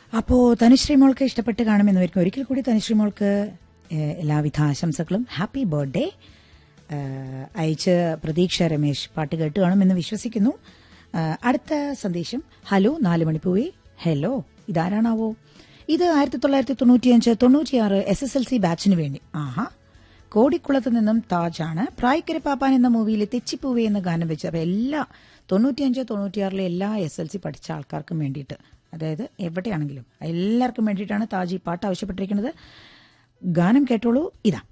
അപ്പോ തനുശ്രീ മോൾക്ക് ഇഷ്ടപ്പെട്ട് കാണുമെന്ന് വരിക്കും ഒരിക്കൽ കൂടി തനുശ്രീ മോൾക്ക് ഏഹ്, എല്ലാവിധ ആശംസകളും ഹാപ്പി ബർത്ത്ഡേ ഏഹ്, അയച്ച് പ്രതീക്ഷ രമേശ് പാട്ട് കേട്ട് കാണുമെന്ന് വിശ്വസിക്കുന്നു ഏഹ്, അടുത്ത സന്ദേശം ഹലോ നാല് മണിപ്പൂവേ ഹലോ ഇതാരാണാവോ ഇത് ആയിരത്തി തൊള്ളായിരത്തി തൊണ്ണൂറ്റിയഞ്ച് തൊണ്ണൂറ്റിയാറ് എസ് എസ് എൽ സി ബാച്ചിന് വേണ്ടി ആഹാ കോടിക്കുളത്ത് നിന്നും താജാണ് പ്രായക്കര പാപ്പാൻ എന്ന മൂവിയിലെ തെച്ചിപ്പൂവേ എന്ന ഗാനം വെച്ച് അപ്പൊ എല്ലാ തൊണ്ണൂറ്റിയഞ്ച് തൊണ്ണൂറ്റിയാറിലെ എല്ലാ എസ് എൽ സി പഠിച്ച ആൾക്കാർക്കും വേണ്ടിയിട്ട് അതായത് എവിടെയാണെങ്കിലും എല്ലാവർക്കും വേണ്ടിയിട്ടാണ് താജ് ഈ പാട്ട് ആവശ്യപ്പെട്ടിരിക്കുന്നത് ഗാനം കേട്ടോളൂ ഇതാ